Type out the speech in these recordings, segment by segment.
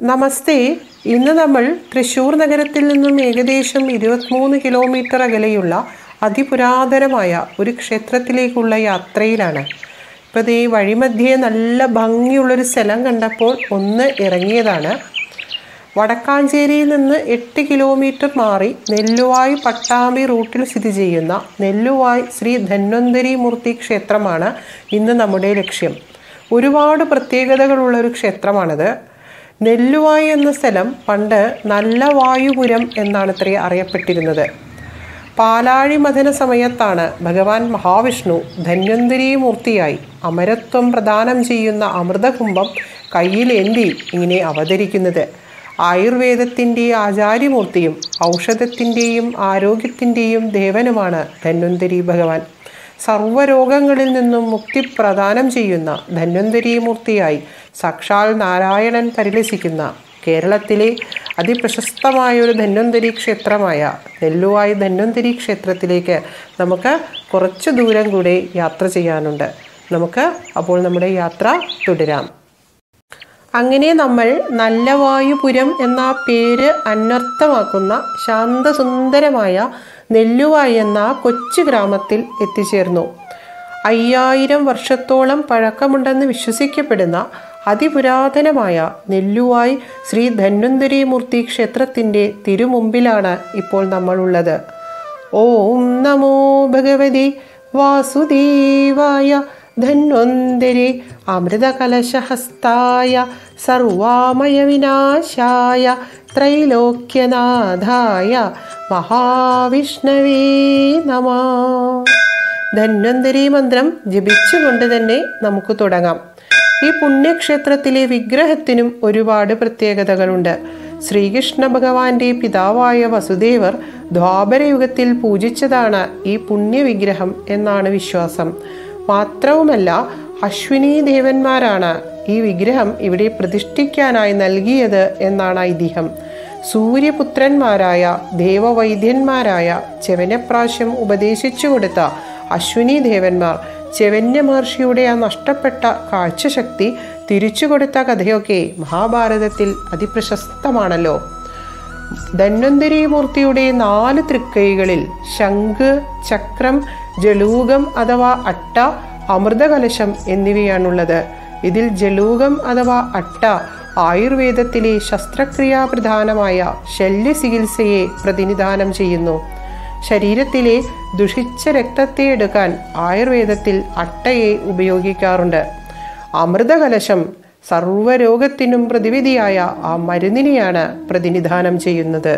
നമസ്തേ ഇന്ന് നമ്മൾ തൃശ്ശൂർ നഗരത്തിൽ നിന്നും ഏകദേശം ഇരുപത്തിമൂന്ന് കിലോമീറ്റർ അകലെയുള്ള അതിപുരാതനമായ ഒരു ക്ഷേത്രത്തിലേക്കുള്ള യാത്രയിലാണ് ഇപ്പോൾ ഇത് ഈ വഴിമധ്യേ നല്ല ഭംഗിയുള്ളൊരു സ്ഥലം കണ്ടപ്പോൾ ഒന്ന് ഇറങ്ങിയതാണ് വടക്കാഞ്ചേരിയിൽ നിന്ന് എട്ട് കിലോമീറ്റർ മാറി നെല്ലുവായ് പട്ടാമ്പി റൂട്ടിൽ സ്ഥിതി ചെയ്യുന്ന നെല്ലുവായ് ശ്രീ ധന്വന്തരി മൂർത്തി ക്ഷേത്രമാണ് ഇന്ന് നമ്മുടെ ലക്ഷ്യം ഒരുപാട് പ്രത്യേകതകളുള്ള ഒരു ക്ഷേത്രമാണിത് നെല്ലുവായ് എന്ന സ്ഥലം പണ്ട് നല്ല വായുപുരം എന്നാണ് ഇത്രേ അറിയപ്പെട്ടിരുന്നത് പാലാഴി മഥന സമയത്താണ് ഭഗവാൻ മഹാവിഷ്ണു ധന്വന്തരി മൂർത്തിയായി അമരത്വം പ്രദാനം ചെയ്യുന്ന അമൃതകുംഭം കയ്യിലേന്തി ഇങ്ങനെ അവതരിക്കുന്നത് ആയുർവേദത്തിൻ്റെ ആചാര്യമൂർത്തിയും ഔഷധത്തിൻ്റെയും ആരോഗ്യത്തിൻ്റെയും ദേവനുമാണ് ധന്വന്തരി ഭഗവാൻ സർവ്വരോഗങ്ങളിൽ നിന്നും മുക്തി പ്രദാനം ചെയ്യുന്ന ധന്വന്തരി മൂർത്തിയായി സാക്ഷാൽ നാരായണൻ പരിലസിക്കുന്ന കേരളത്തിലെ അതിപ്രശസ്തമായ ഒരു ധന്വന്തരി ക്ഷേത്രമായ നെല്ലുവായ് ധന്വന്തരി ക്ഷേത്രത്തിലേക്ക് നമുക്ക് കുറച്ച് ദൂരം കൂടെ യാത്ര ചെയ്യാനുണ്ട് നമുക്ക് അപ്പോൾ നമ്മുടെ യാത്ര തുടരാം അങ്ങനെ നമ്മൾ നല്ല വായുപുരം എന്ന പേര് അന്വർത്ഥമാക്കുന്ന ശാന്തസുന്ദരമായ നെല്ലുവായി എന്ന കൊച്ചു ഗ്രാമത്തിൽ എത്തിച്ചേർന്നു അയ്യായിരം വർഷത്തോളം പഴക്കമുണ്ടെന്ന് വിശ്വസിക്കപ്പെടുന്ന അതിപുരാതനമായ നെല്ലുവായ് ശ്രീ ധന്വന്തരി മൂർത്തി ക്ഷേത്രത്തിൻ്റെ തിരുമുമ്പിലാണ് ഇപ്പോൾ നമ്മളുള്ളത് ഓം നമോ ഭഗവതി വാസുദേവായ ധന്വന്തരി അമൃതകലശഹസ്തായ സർവാമയ വിനാശായ ത്രൈലോക്യനാഥായ മഹാവിഷ്ണവേ നമ ധന്വന്തരി മന്ത്രം ജപിച്ചുകൊണ്ട് തന്നെ നമുക്ക് തുടങ്ങാം ഈ പുണ്യക്ഷേത്രത്തിലെ വിഗ്രഹത്തിനും ഒരുപാട് പ്രത്യേകതകളുണ്ട് ശ്രീകൃഷ്ണ ഭഗവാന്റെ പിതാവായ വസുദേവർ ദ്വാപരയുഗത്തിൽ പൂജിച്ചതാണ് ഈ പുണ്യവിഗ്രഹം എന്നാണ് വിശ്വാസം മാത്രവുമല്ല അശ്വിനി ദേവന്മാരാണ് ഈ വിഗ്രഹം ഇവിടെ പ്രതിഷ്ഠിക്കാനായി നൽകിയത് എന്നാണ് ഐതിഹ്യം സൂര്യപുത്രന്മാരായ ദേവവൈദ്യന്മാരായ ചെവനപ്രാശ്യം ഉപദേശിച്ചു കൊടുത്ത അശ്വിനി ദേവന്മാർ ചെവന്യ മഹർഷിയുടെ ആ നഷ്ടപ്പെട്ട കാഴ്ചശക്തി തിരിച്ചു കൊടുത്ത കഥയൊക്കെ മഹാഭാരതത്തിൽ അതിപ്രശസ്തമാണല്ലോ ധന്വന്തരി മൂർത്തിയുടെ നാല് തൃക്കൈകളിൽ ശംഖ് ചക്രം ജലൂകം അഥവാ അട്ട അമൃതകലശം എന്നിവയാണുള്ളത് ഇതിൽ ജലൂകം അഥവാ അട്ട ആയുർവേദത്തിലെ ശസ്ത്രക്രിയാ പ്രധാനമായ ശല്യചികിത്സയെ പ്രതിനിധാനം ചെയ്യുന്നു ശരീരത്തിലെ ദുഷിച്ച രക്തത്തെ എടുക്കാൻ ആയുർവേദത്തിൽ അട്ടയെ ഉപയോഗിക്കാറുണ്ട് അമൃതകലശം സർവ്വരോഗത്തിനും പ്രതിവിധിയായ ആ മരുന്നിനെയാണ് പ്രതിനിധാനം ചെയ്യുന്നത്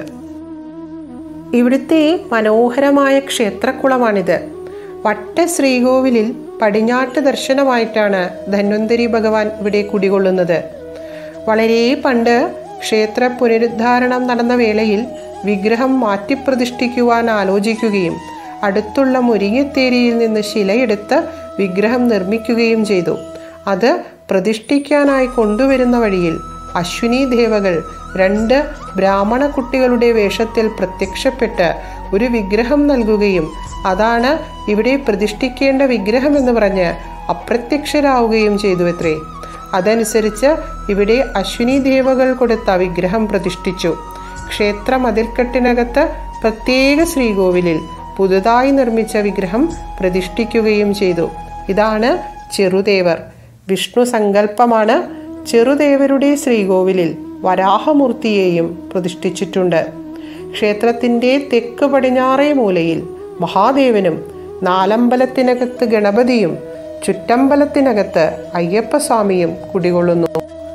ഇവിടുത്തെ മനോഹരമായ ക്ഷേത്രക്കുളമാണിത് വട്ട ശ്രീകോവിലിൽ പടിഞ്ഞാട്ട് ദർശനമായിട്ടാണ് ധന്വന്തരി ഭഗവാൻ ഇവിടെ കുടികൊള്ളുന്നത് വളരെ പണ്ട് ക്ഷേത്ര പുനരുദ്ധാരണം നടന്ന വേളയിൽ വിഗ്രഹം മാറ്റിപ്രതിഷ്ഠിക്കുവാൻ ആലോചിക്കുകയും അടുത്തുള്ള മുരിങ്ങത്തേരിയിൽ നിന്ന് ശിലയെടുത്ത് വിഗ്രഹം നിർമ്മിക്കുകയും ചെയ്തു അത് പ്രതിഷ്ഠിക്കാനായി കൊണ്ടുവരുന്ന വഴിയിൽ അശ്വിനി ദേവകൾ രണ്ട് ബ്രാഹ്മണ കുട്ടികളുടെ വേഷത്തിൽ പ്രത്യക്ഷപ്പെട്ട് ഒരു വിഗ്രഹം നൽകുകയും അതാണ് ഇവിടെ പ്രതിഷ്ഠിക്കേണ്ട വിഗ്രഹം എന്ന് പറഞ്ഞ് അപ്രത്യക്ഷരാവുകയും ചെയ്തു അത്രേ അതനുസരിച്ച് ഇവിടെ അശ്വിനി ദേവകൾ കൊടുത്ത വിഗ്രഹം പ്രതിഷ്ഠിച്ചു ക്ഷേത്ര മതിൽക്കെട്ടിനകത്ത് പ്രത്യേക ശ്രീകോവിലിൽ പുതുതായി നിർമ്മിച്ച വിഗ്രഹം പ്രതിഷ്ഠിക്കുകയും ചെയ്തു ഇതാണ് ചെറുദേവർ വിഷ്ണു സങ്കല്പമാണ് ചെറുദേവരുടെ ശ്രീകോവിലിൽ വരാഹമൂർത്തിയെയും പ്രതിഷ്ഠിച്ചിട്ടുണ്ട് ക്ഷേത്രത്തിൻ്റെ തെക്ക് പടിഞ്ഞാറേ മൂലയിൽ മഹാദേവനും നാലമ്പലത്തിനകത്ത് ഗണപതിയും ചുറ്റമ്പലത്തിനകത്ത് അയ്യപ്പസ്വാമിയും കുടികൊള്ളുന്നു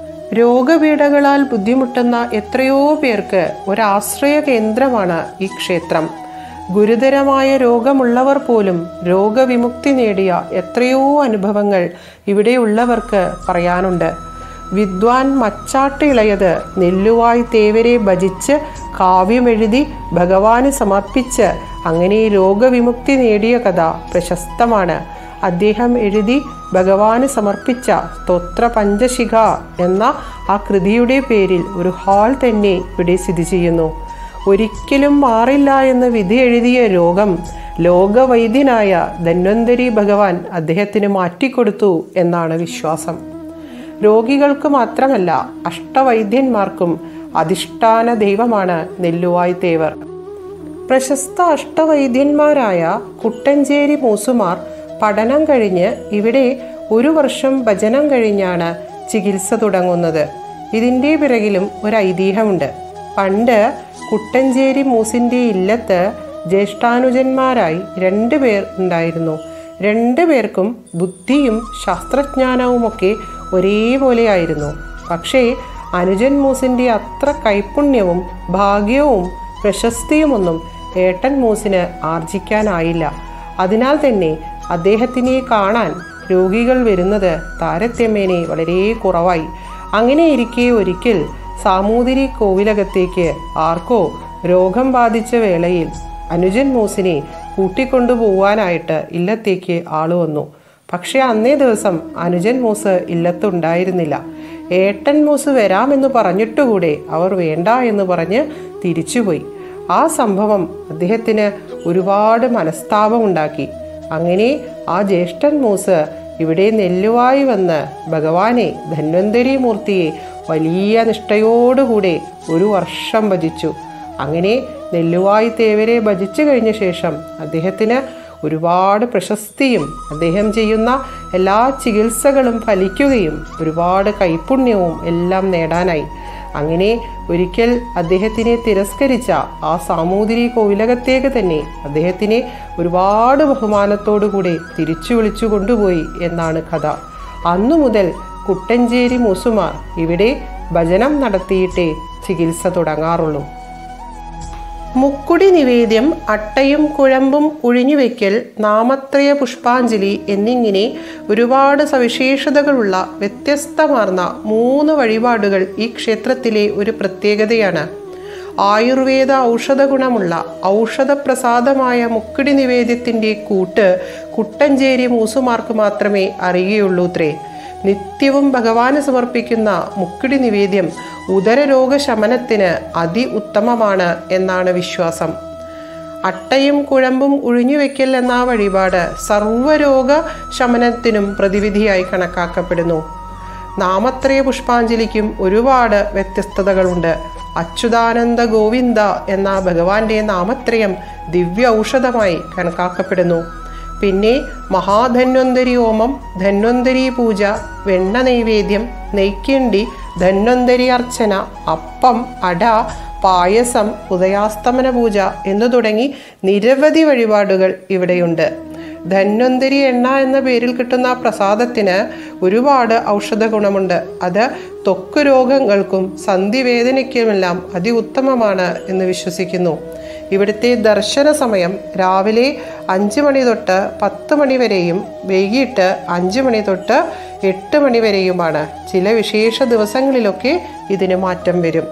രോഗപീഠകളാൽ ബുദ്ധിമുട്ടുന്ന എത്രയോ പേർക്ക് ഒരാശ്രയ കേന്ദ്രമാണ് ഈ ക്ഷേത്രം ഗുരുതരമായ രോഗമുള്ളവർ പോലും രോഗവിമുക്തി നേടിയ എത്രയോ അനുഭവങ്ങൾ ഇവിടെയുള്ളവർക്ക് പറയാനുണ്ട് വിദ്വാൻ മച്ചാട്ട് ഇളയത് നെല്ലുവായ് തേവരെ ഭജിച്ച് കാവ്യമെഴുതി ഭഗവാന് സമർപ്പിച്ച് അങ്ങനെ രോഗവിമുക്തി നേടിയ കഥ പ്രശസ്തമാണ് അദ്ദേഹം എഴുതി ഭഗവാന് സമർപ്പിച്ച സ്തോത്ര പഞ്ചശിഖ എന്ന ആ കൃതിയുടെ പേരിൽ ഒരു ഹാൾ തന്നെ ഇവിടെ സ്ഥിതി ചെയ്യുന്നു ഒരിക്കലും മാറില്ല എന്ന് വിധി എഴുതിയ രോഗം ലോകവൈദ്യനായ ധന്വന്തരി ഭഗവാൻ അദ്ദേഹത്തിന് മാറ്റിക്കൊടുത്തു എന്നാണ് വിശ്വാസം രോഗികൾക്ക് മാത്രമല്ല അഷ്ടവൈദ്യന്മാർക്കും അധിഷ്ഠാന ദൈവമാണ് നെല്ലുവായ് തേവർ പ്രശസ്ത അഷ്ടവൈദ്യന്മാരായ കുട്ടഞ്ചേരി മൂസുമാർ പഠനം കഴിഞ്ഞ് ഇവിടെ ഒരു വർഷം ഭജനം കഴിഞ്ഞാണ് ചികിത്സ തുടങ്ങുന്നത് ഇതിൻ്റെ പിറകിലും ഒരു ഐതിഹ്യമുണ്ട് പണ്ട് കുട്ടഞ്ചേരി മൂസിൻ്റെ ഇല്ലത്ത് ജ്യേഷ്ഠാനുജന്മാരായി രണ്ടു പേർ ഉണ്ടായിരുന്നു രണ്ടു പേർക്കും ബുദ്ധിയും ശാസ്ത്രജ്ഞാനവുമൊക്കെ ഒരേപോലെയായിരുന്നു പക്ഷേ അനുജൻ മൂസിൻ്റെ അത്ര കൈപുണ്യവും ഭാഗ്യവും പ്രശസ്തിയുമൊന്നും ഏട്ടൻ മൂസിന് ആർജിക്കാനായില്ല അതിനാൽ തന്നെ അദ്ദേഹത്തിനെ കാണാൻ രോഗികൾ വരുന്നത് താരതമ്യേനെ വളരെ കുറവായി അങ്ങനെയിരിക്കെ ഒരിക്കൽ സാമൂതിരി കോവിലകത്തേക്ക് ആർക്കോ രോഗം ബാധിച്ച വേളയിൽ അനുജൻ മൂസിനെ കൂട്ടിക്കൊണ്ടുപോവാനായിട്ട് ഇല്ലത്തേക്ക് ആള് വന്നു പക്ഷെ അന്നേ ദിവസം അനുജൻ മൂസ് ഇല്ലത്തുണ്ടായിരുന്നില്ല ഏട്ടൻ മൂസ് വരാമെന്ന് പറഞ്ഞിട്ടുകൂടെ അവർ വേണ്ട എന്ന് പറഞ്ഞ് തിരിച്ചുപോയി ആ സംഭവം അദ്ദേഹത്തിന് ഒരുപാട് മനസ്താപമുണ്ടാക്കി അങ്ങനെ ആ ജ്യേഷ്ഠൻ മൂസ് ഇവിടെ നെല്ലുവായി വന്ന് ഭഗവാനെ ധന്വന്തരി മൂർത്തിയെ വലിയ നിഷ്ഠയോടുകൂടെ ഒരു വർഷം ഭജിച്ചു അങ്ങനെ നെല്ലുവായി തേവരെ ഭജിച്ചു കഴിഞ്ഞ ശേഷം അദ്ദേഹത്തിന് ഒരുപാട് പ്രശസ്തിയും അദ്ദേഹം ചെയ്യുന്ന എല്ലാ ചികിത്സകളും ഫലിക്കുകയും ഒരുപാട് കൈപുണ്യവും എല്ലാം നേടാനായി അങ്ങനെ ഒരിക്കൽ അദ്ദേഹത്തിനെ തിരസ്കരിച്ച ആ സാമൂതിരി കോവിലകത്തേക്ക് തന്നെ അദ്ദേഹത്തിനെ ഒരുപാട് ബഹുമാനത്തോടുകൂടി തിരിച്ചു വിളിച്ചു കൊണ്ടുപോയി എന്നാണ് കഥ അന്നു മുതൽ കുട്ടഞ്ചേരി മൂസുമാർ ഇവിടെ ഭജനം നടത്തിയിട്ടേ ചികിത്സ തുടങ്ങാറുള്ളൂ മുക്കുടി നിവേദ്യം അട്ടയും കുഴമ്പും ഉഴിഞ്ഞുവെക്കൽ നാമത്രയ പുഷ്പാഞ്ജലി എന്നിങ്ങനെ ഒരുപാട് സവിശേഷതകളുള്ള വ്യത്യസ്തമാർന്ന മൂന്ന് വഴിപാടുകൾ ഈ ക്ഷേത്രത്തിലെ ഒരു പ്രത്യേകതയാണ് ആയുർവേദ ഔഷധ ഗുണമുള്ള ഔഷധപ്രസാദമായ മുക്കുടി നിവേദ്യത്തിൻ്റെ കൂട്ട് കുട്ടഞ്ചേരി മൂസുമാർക്ക് മാത്രമേ അറിയുകയുള്ളൂത്രേ നിത്യവും ഭഗവാന് സമർപ്പിക്കുന്ന മുക്കിടി നിവേദ്യം ഉദരരോഗ ശമനത്തിന് അതി ഉത്തമമാണ് എന്നാണ് വിശ്വാസം അട്ടയും കുഴമ്പും ഉഴിഞ്ഞുവെക്കൽ എന്ന വഴിപാട് സർവ്വരോഗ ശമനത്തിനും പ്രതിവിധിയായി കണക്കാക്കപ്പെടുന്നു നാമത്രയ പുഷ്പാഞ്ജലിക്കും ഒരുപാട് വ്യത്യസ്തതകളുണ്ട് അച്യുതാനന്ദ ഗോവിന്ദ എന്ന ഭഗവാന്റെ നാമത്രയം ദിവ്യ ഔഷധമായി കണക്കാക്കപ്പെടുന്നു പിന്നെ മഹാധന്വന്തരി ഹോമം ധന്വന്തരി പൂജ വെണ്ണ നൈവേദ്യം നെയ്ക്കിണ്ടി ധന്വന്തരി അർച്ചന അപ്പം അട പായസം ഉദയാസ്തമന പൂജ എന്നു തുടങ്ങി നിരവധി വഴിപാടുകൾ ഇവിടെയുണ്ട് ധന്വന്തരി എണ്ണ എന്ന പേരിൽ കിട്ടുന്ന പ്രസാദത്തിന് ഒരുപാട് ഔഷധ ഗുണമുണ്ട് അത് ത്വക്ക് രോഗങ്ങൾക്കും സന്ധിവേദനയ്ക്കുമെല്ലാം അതി ഉത്തമമാണ് എന്ന് വിശ്വസിക്കുന്നു ഇവിടുത്തെ ദർശന സമയം രാവിലെ അഞ്ച് മണി തൊട്ട് പത്ത് മണി വരെയും വൈകിട്ട് അഞ്ച് മണി തൊട്ട് എട്ട് മണി വരെയുമാണ് ചില വിശേഷ ദിവസങ്ങളിലൊക്കെ ഇതിന് മാറ്റം വരും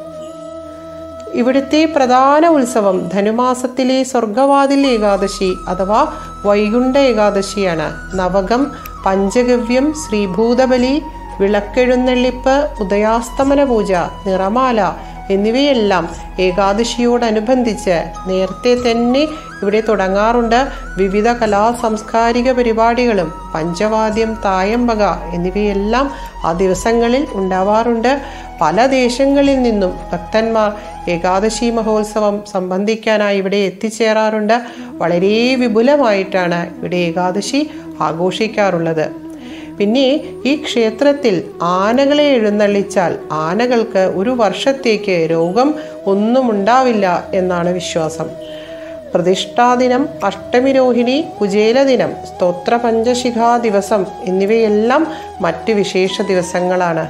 ഇവിടുത്തെ പ്രധാന ഉത്സവം ധനുമാസത്തിലെ സ്വർഗവാതിൽ ഏകാദശി അഥവാ വൈകുണ്ഠ ഏകാദശിയാണ് നവകം പഞ്ചഗവ്യം ശ്രീഭൂതബലി വിളക്കെഴുന്നള്ളിപ്പ് ഉദയാസ്തമന പൂജ നിറമാല എന്നിവയെല്ലാം ഏകാദശിയോടനുബന്ധിച്ച് നേരത്തെ തന്നെ ഇവിടെ തുടങ്ങാറുണ്ട് വിവിധ കലാ സാംസ്കാരിക പരിപാടികളും പഞ്ചവാദ്യം തായമ്പക എന്നിവയെല്ലാം ആ ദിവസങ്ങളിൽ ഉണ്ടാവാറുണ്ട് പല ദേശങ്ങളിൽ നിന്നും ഭക്തന്മാർ ഏകാദശി മഹോത്സവം സംബന്ധിക്കാനായി ഇവിടെ എത്തിച്ചേരാറുണ്ട് വളരെ വിപുലമായിട്ടാണ് ഇവിടെ ഏകാദശി ആഘോഷിക്കാറുള്ളത് പിന്നെ ഈ ക്ഷേത്രത്തിൽ ആനകളെ എഴുന്നള്ളിച്ചാൽ ആനകൾക്ക് ഒരു വർഷത്തേക്ക് രോഗം ഒന്നും ഉണ്ടാവില്ല എന്നാണ് വിശ്വാസം പ്രതിഷ്ഠാദിനം അഷ്ടമി രോഹിണി കുചേല ദിനം സ്തോത്ര പഞ്ചശിഖാ ദിവസം എന്നിവയെല്ലാം മറ്റ് വിശേഷ ദിവസങ്ങളാണ്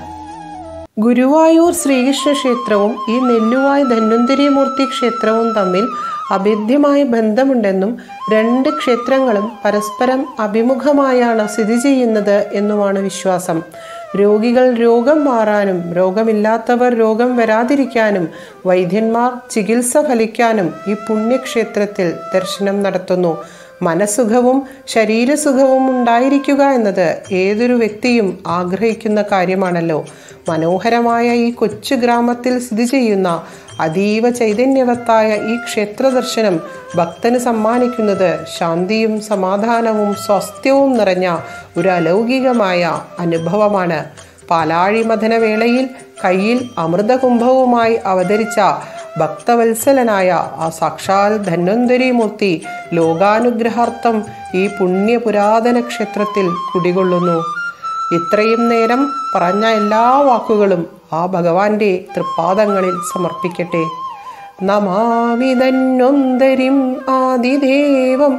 ഗുരുവായൂർ ശ്രീകൃഷ്ണ ക്ഷേത്രവും ഈ നെല്ലുവായ് ധന്വന്തരിമൂർത്തി ക്ഷേത്രവും തമ്മിൽ അഭേദ്യമായ ബന്ധമുണ്ടെന്നും രണ്ട് ക്ഷേത്രങ്ങളും പരസ്പരം അഭിമുഖമായാണ് സ്ഥിതി ചെയ്യുന്നത് എന്നുമാണ് വിശ്വാസം രോഗികൾ രോഗം മാറാനും രോഗമില്ലാത്തവർ രോഗം വരാതിരിക്കാനും വൈദ്യന്മാർ ചികിത്സ ഫലിക്കാനും ഈ പുണ്യക്ഷേത്രത്തിൽ ദർശനം നടത്തുന്നു മനസ്സുഖവും ശരീരസുഖവും ഉണ്ടായിരിക്കുക എന്നത് ഏതൊരു വ്യക്തിയും ആഗ്രഹിക്കുന്ന കാര്യമാണല്ലോ മനോഹരമായ ഈ കൊച്ചു ഗ്രാമത്തിൽ സ്ഥിതി ചെയ്യുന്ന അതീവ ചൈതന്യവത്തായ ഈ ക്ഷേത്ര ദർശനം ഭക്തന് സമ്മാനിക്കുന്നത് ശാന്തിയും സമാധാനവും സ്വാസ്ഥ്യവും നിറഞ്ഞ ഒരു അലൗകികമായ അനുഭവമാണ് പാലാഴിമഥന വേളയിൽ കയ്യിൽ അമൃതകുംഭവുമായി അവതരിച്ച ഭക്തവത്സലനായ ആ സാക്ഷാൽ ധന്വന്തരി മൂർത്തി ലോകാനുഗ്രഹാർത്ഥം ഈ പുണ്യപുരാതന ക്ഷേത്രത്തിൽ കുടികൊള്ളുന്നു ഇത്രയും നേരം പറഞ്ഞ എല്ലാ വാക്കുകളും ആ ഭഗവാന്റെ തൃപ്പാദങ്ങളിൽ സമർപ്പിക്കട്ടെ നമാമി തന്നൊന്തരിം ആദിദേവം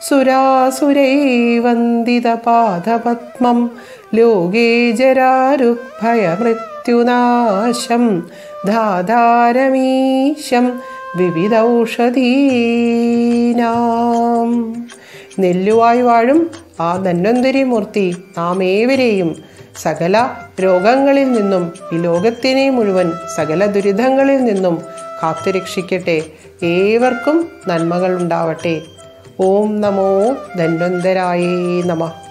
സുരാസുരൈവന്ദിതപാദപത്മം ലോകേ ജരാരുഭയമൃത്യുനാശം ധാധാരമീശം വിവിധൌഷധീനാം നെല്ലുവായി വാഴും ആ ധന്വന്തരി മൂർത്തി നാം ഏവരെയും സകല രോഗങ്ങളിൽ നിന്നും ഈ ലോകത്തിനെ മുഴുവൻ സകല ദുരിതങ്ങളിൽ നിന്നും കാത്തുരക്ഷിക്കട്ടെ ഏവർക്കും നന്മകൾ ഉണ്ടാവട്ടെ ഓം നമോ ധന്വന്തരായേ നമഃ